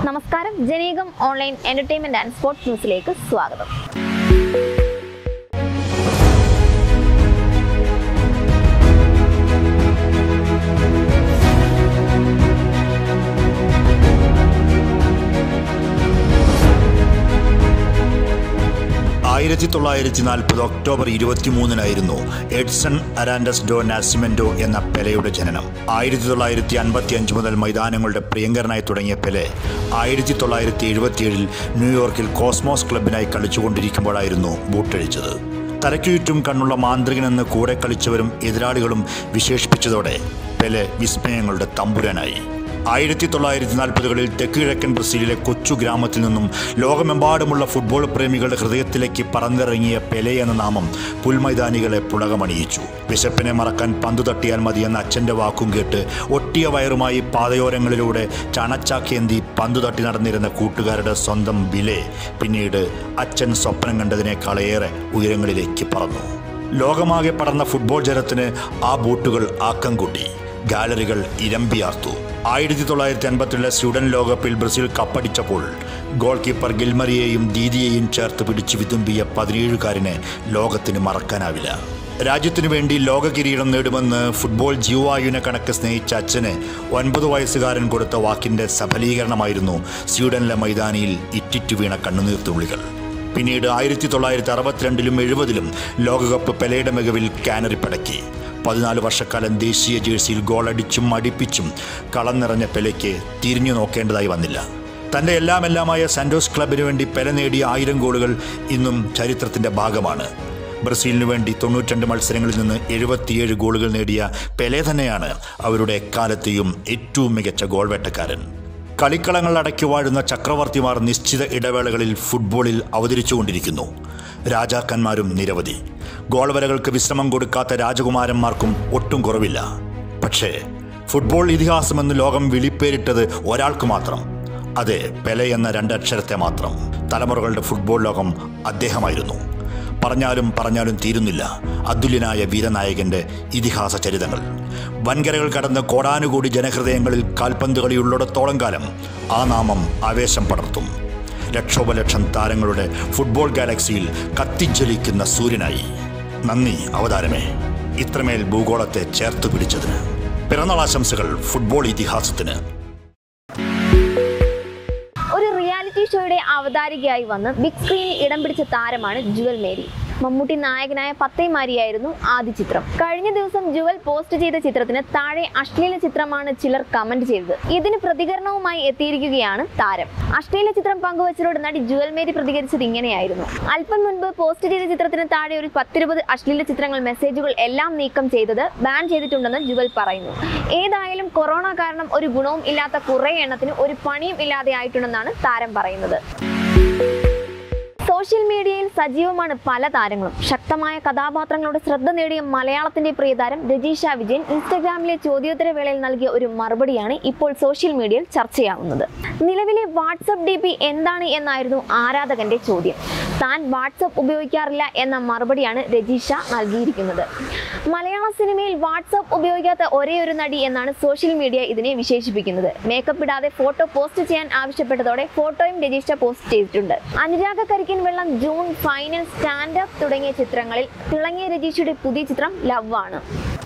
നമസ്കാരം ജനീകം online entertainment and sports ന്യൂസിലേക്ക് സ്വാഗതം ആയിരത്തി തൊള്ളായിരത്തി നാൽപ്പത് ഒക്ടോബർ ഇരുപത്തിമൂന്നിനായിരുന്നു എഡ്സൺ അരാൻഡസ് ഡോ നാസിമെന്റോ എന്ന പെലെയുടെ ജനനം ആയിരത്തി തൊള്ളായിരത്തി അൻപത്തി അഞ്ച് മുതൽ മൈതാനങ്ങളുടെ പ്രിയങ്കരനായി തുടങ്ങിയ പെലെ ആയിരത്തി തൊള്ളായിരത്തി എഴുപത്തിയേഴിൽ ന്യൂയോർക്കിൽ കോസ്മോസ് ക്ലബിനായി കളിച്ചുകൊണ്ടിരിക്കുമ്പോഴായിരുന്നു ബൂട്ടഴിച്ചത് തലയ്ക്കു ചുറ്റും കണ്ണുള്ള മാന്ത്രികനെന്ന് കൂടെ കളിച്ചവരും എതിരാളികളും വിശേഷിപ്പിച്ചതോടെ പെലെ വിസ്മയങ്ങളുടെ തമ്പുരാനായി ആയിരത്തി തൊള്ളായിരത്തി നാൽപ്പതുകളിൽ തെക്ക് കിഴക്കൻ ബ്രസീലിലെ കൊച്ചു ഗ്രാമത്തിൽ നിന്നും ലോകമെമ്പാടുമുള്ള ഫുട്ബോൾ പ്രേമികളുടെ ഹൃദയത്തിലേക്ക് പറന്നിറങ്ങിയ പെലെ എന്ന നാമം പുൽമൈതാനികളെ പുളകമണിയിച്ചു വിശപ്പിനെ മറക്കാൻ പന്തു തട്ടിയാൽ മതിയെന്ന അച്ഛൻ്റെ വാക്കും കേട്ട് ഒട്ടിയ വയറുമായി പാതയോരങ്ങളിലൂടെ ചണച്ചാക്കേന്തി പന്തു തട്ടി നടന്നിരുന്ന കൂട്ടുകാരുടെ സ്വന്തം ബിലെ പിന്നീട് അച്ഛൻ സ്വപ്നം കണ്ടതിനേക്കാളേറെ ഉയരങ്ങളിലേക്ക് പറന്നു ലോകമാകെ പടർന്ന ഫുട്ബോൾ ജലത്തിന് ആ ബൂട്ടുകൾ ആക്കം കൂട്ടി ഗാലറികൾ ഇരമ്പിയാർത്തു ആയിരത്തി തൊള്ളായിരത്തി അൻപത്തിലെ സ്വീഡൻ ലോകകപ്പിൽ ബ്രസീൽ കപ്പടിച്ചപ്പോൾ ഗോൾ കീപ്പർ ഗിൽമറിയെയും ദീദിയെയും ചേർത്ത് പിടിച്ച് വിതുമ്പിയ പതിനേഴുകാരനെ ലോകത്തിന് മറക്കാനാവില്ല രാജ്യത്തിനു വേണ്ടി ലോക കിരീടം നേടുമെന്ന് ഫുട്ബോൾ ജീവായുവിനെ കണക്ക് സ്നേഹിച്ച അച്ഛന് ഒൻപത് വയസ്സുകാരൻ കൊടുത്ത വാക്കിന്റെ സഫലീകരണമായിരുന്നു സ്വീഡനിലെ മൈതാനിയിൽ ഇറ്റിറ്റു വീണ കണ്ണുനീർത്തുള്ളികൾ പിന്നീട് ആയിരത്തി തൊള്ളായിരത്തി അറുപത്തിരണ്ടിലും എഴുപതിലും ലോകകപ്പ് പെലയുടെ മികവിൽ കാനറിപ്പടക്കി പതിനാല് വർഷക്കാലം ദേശീയ ജേഴ്സിയിൽ ഗോളടിച്ചും അടിപ്പിച്ചും കളം നിറഞ്ഞ പെലയ്ക്ക് തിരിഞ്ഞു നോക്കേണ്ടതായി വന്നില്ല തൻ്റെ എല്ലാമെല്ലാമായ സാന്റോസ് ക്ലബിന് വേണ്ടി പെല നേടിയ ആയിരം ഗോളുകൾ ഇന്നും ചരിത്രത്തിൻ്റെ ഭാഗമാണ് ബ്രസീലിനു വേണ്ടി തൊണ്ണൂറ്റിരണ്ട് മത്സരങ്ങളിൽ നിന്ന് എഴുപത്തിയേഴ് ഗോളുകൾ നേടിയ പെലെ തന്നെയാണ് അവരുടെ എക്കാലത്തെയും ഏറ്റവും മികച്ച ഗോൾ വേട്ടക്കാരൻ കളിക്കളങ്ങൾ അടക്കി വാഴുന്ന ചക്രവർത്തിമാർ നിശ്ചിത ഇടവേളകളിൽ ഫുട്ബോളിൽ അവതരിച്ചുകൊണ്ടിരിക്കുന്നു രാജാക്കന്മാരും നിരവധി ഗോൾ വരകൾക്ക് വിശ്രമം കൊടുക്കാത്ത രാജകുമാരന്മാർക്കും ഒട്ടും കുറവില്ല പക്ഷേ ഫുട്ബോൾ ഇതിഹാസമെന്ന് ലോകം വിളിപ്പേരിട്ടത് ഒരാൾക്ക് മാത്രം അതെ പെലെ എന്ന രണ്ടക്ഷരത്തെ മാത്രം തലമുറകളുടെ ഫുട്ബോൾ ലോകം അദ്ദേഹമായിരുന്നു പറഞ്ഞാലും പറഞ്ഞാലും തീരുന്നില്ല അതുല്യനായ വീരനായകന്റെ ഇതിഹാസ ചരിതങ്ങൾ വൻകരകൾ കടന്ന് കോടാനുകൂടി ജനഹൃദയങ്ങളിൽ കാൽപന്ത് കളിയുള്ളിടത്തോളം കാലം ആ നാമം ആവേശം പടർത്തും ലക്ഷോപലക്ഷം താരങ്ങളുടെ ഫുട്ബോൾ ഗാലക്സിയിൽ കത്തിജ്വലിക്കുന്ന സൂര്യനായി നന്ദി അവതാരമേ ഇത്രമേൽ ഭൂഗോളത്തെ ചേർത്ത് പിടിച്ചതിന് പിറന്നാളാശംസകൾ ഫുട്ബോൾ ഇതിഹാസത്തിന് ഒരു റിയാലിറ്റി ഷോയുടെ അവതാരികയായി വന്ന് ബിഗ് സ്ക്രീനിൽ ഇടം പിടിച്ച താരമാണ് ജുവൽ മേരി മമ്മൂട്ടി നായകനായ പത്തേമാരിയായിരുന്നു ആദ്യ ചിത്രം കഴിഞ്ഞ ദിവസം ജുവൽ പോസ്റ്റ് ചെയ്ത ചിത്രത്തിന് താഴെ അശ്ലീല ചിത്രമാണ് ചിലർ കമന്റ് ചെയ്തത് ഇതിന് പ്രതികരണവുമായി എത്തിയിരിക്കുകയാണ് താരം അശ്ലീല ചിത്രം പങ്കുവച്ചതോട് നടി ജുവൽ മേരി പ്രതികരിച്ചത് ഇങ്ങനെയായിരുന്നു അല്പം മുൻപ് പോസ്റ്റ് ചെയ്ത ചിത്രത്തിന് താഴെ ഒരു പത്തിരുപത് അശ്ലീല ചിത്രങ്ങൾ മെസ്സേജുകൾ എല്ലാം നീക്കം ചെയ്തത് ബാൻ ചെയ്തിട്ടുണ്ടെന്ന് ജുവൽ പറയുന്നു ഏതായാലും കൊറോണ കാരണം ഒരു ഗുണവും ഇല്ലാത്ത കുറെ എണ്ണത്തിന് ഒരു പണിയും ഇല്ലാതെ ആയിട്ടുണ്ടെന്നാണ് താരം പറയുന്നത് സോഷ്യൽ മീഡിയയിൽ സജീവമാണ് പല താരങ്ങളും ശക്തമായ കഥാപാത്രങ്ങളുടെ ശ്രദ്ധ നേടിയ മലയാളത്തിന്റെ പ്രിയതാരം രജീഷ വിജയൻ ഇൻസ്റ്റഗ്രാമിലെ ചോദ്യോത്തര വേളയിൽ നൽകിയ ഒരു മറുപടിയാണ് ഇപ്പോൾ സോഷ്യൽ മീഡിയയിൽ ചർച്ചയാവുന്നത് നിലവിലെ വാട്സപ്പ് ഡി പി എന്താണ് എന്നായിരുന്നു ആരാധകന്റെ ചോദ്യം താൻ വാട്സപ്പ് ഉപയോഗിക്കാറില്ല എന്ന മറുപടിയാണ് രജീഷ നൽകിയിരിക്കുന്നത് മലയാള സിനിമയിൽ വാട്സപ്പ് ഉപയോഗിക്കാത്ത ഒരേ ഒരു നടി എന്നാണ് സോഷ്യൽ മീഡിയ ഇതിനെ വിശേഷിപ്പിക്കുന്നത് മേക്കപ്പ് ഇടാതെ ഫോട്ടോ പോസ്റ്റ് ചെയ്യാൻ ആവശ്യപ്പെട്ടതോടെ ഫോട്ടോയും രജിസ്റ്റ പോസ്റ്റ് ചെയ്തിട്ടുണ്ട് അനുരാഗ കരിക്കിൻ വെള്ളം ജൂൺ ഫൈനൽ സ്റ്റാൻഡ് അപ്പ് തുടങ്ങിയ ചിത്രങ്ങളിൽ തിളങ്ങിയ രജീഷയുടെ പുതിയ ചിത്രം ലവ് ആണ്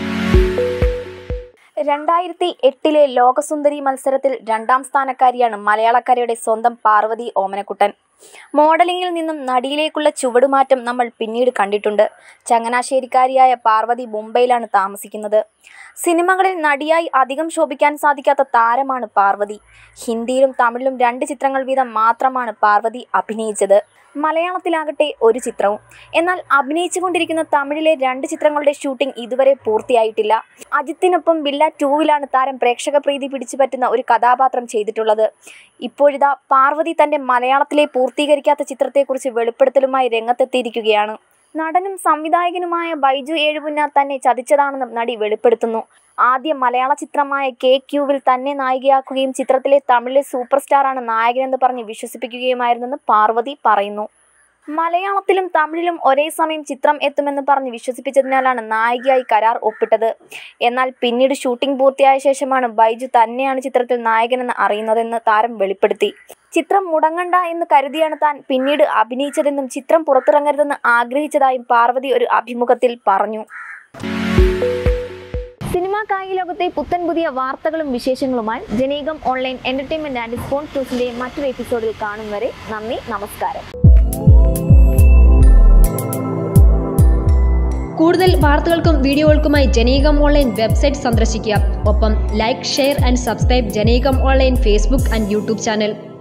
രണ്ടായിരത്തി എട്ടിലെ ലോകസുന്ദരി മത്സരത്തിൽ രണ്ടാം സ്ഥാനക്കാരിയാണ് മലയാളക്കരയുടെ സ്വന്തം പാർവതി ഓമനക്കുട്ടൻ മോഡലിംഗിൽ നിന്നും നടിയിലേക്കുള്ള ചുവടുമാറ്റം നമ്മൾ പിന്നീട് കണ്ടിട്ടുണ്ട് ചങ്ങനാശ്ശേരിക്കാരിയായ പാർവതി മുംബൈയിലാണ് താമസിക്കുന്നത് സിനിമകളിൽ നടിയായി അധികം ശോഭിക്കാൻ സാധിക്കാത്ത താരമാണ് പാർവതി ഹിന്ദിയിലും തമിഴിലും രണ്ട് ചിത്രങ്ങൾ വീതം മാത്രമാണ് പാർവതി അഭിനയിച്ചത് മലയാളത്തിലാകട്ടെ ഒരു ചിത്രവും എന്നാൽ അഭിനയിച്ചുകൊണ്ടിരിക്കുന്ന തമിഴിലെ രണ്ട് ചിത്രങ്ങളുടെ ഷൂട്ടിംഗ് ഇതുവരെ പൂർത്തിയായിട്ടില്ല അജിത്തിനൊപ്പം ബില്ല ടൂവിലാണ് താരം പ്രേക്ഷക പ്രീതി പിടിച്ചുപറ്റുന്ന ഒരു കഥാപാത്രം ചെയ്തിട്ടുള്ളത് ഇപ്പോഴിതാ പാർവതി തന്റെ മലയാളത്തിലെ പൂർത്തീകരിക്കാത്ത ചിത്രത്തെക്കുറിച്ച് വെളിപ്പെടുത്തലുമായി രംഗത്തെത്തിയിരിക്കുകയാണ് നടനും സംവിധായകനുമായ ബൈജു ഏഴുപുന്ന തന്നെ ചതിച്ചതാണെന്നും നടി വെളിപ്പെടുത്തുന്നു ആദ്യ മലയാള ചിത്രമായ കെ ക്യൂവിൽ തന്നെ നായികയാക്കുകയും ചിത്രത്തിലെ തമിഴിലെ സൂപ്പർ സ്റ്റാറാണ് നായകനെന്ന് പറഞ്ഞ് വിശ്വസിപ്പിക്കുകയുമായിരുന്നെന്ന് പാർവതി പറയുന്നു മലയാളത്തിലും തമിഴിലും ഒരേ സമയം ചിത്രം എത്തുമെന്ന് പറഞ്ഞ് വിശ്വസിപ്പിച്ചതിനാലാണ് നായികയായി കരാർ ഒപ്പിട്ടത് എന്നാൽ പിന്നീട് ഷൂട്ടിംഗ് പൂർത്തിയായ ശേഷമാണ് ബൈജു തന്നെയാണ് ചിത്രത്തിൽ നായകനെന്ന് അറിയുന്നതെന്ന് താരം വെളിപ്പെടുത്തി ചിത്രം മുടങ്ങണ്ട എന്ന് കരുതിയാണ് താൻ പിന്നീട് അഭിനയിച്ചതെന്നും ചിത്രം പുറത്തിറങ്ങരുതെന്ന് ആഗ്രഹിച്ചതായും പാർവതി ഒരു അഭിമുഖത്തിൽ പറഞ്ഞു സിനിമാ കായിക ലോകത്തെ പുത്തൻ പുതിയ വാർത്തകളും വിശേഷങ്ങളുമായി ജനീകം ഓൺലൈൻ എന്റർടൈൻമെന്റ് ആൻഡ് സ്പോർട്സ് ന്യൂസിന്റെ മറ്റൊരു എപ്പിസോഡിൽ കാണും വരെ നന്ദി നമസ്കാരം കൂടുതൽ വാർത്തകൾക്കും വീഡിയോകൾക്കുമായി ജനീകം ഓൺലൈൻ വെബ്സൈറ്റ് സന്ദർശിക്കുക ഒപ്പം ലൈക്ക് ഷെയർ ആൻഡ് സബ്സ്ക്രൈബ് ജനീകം online Facebook and YouTube channel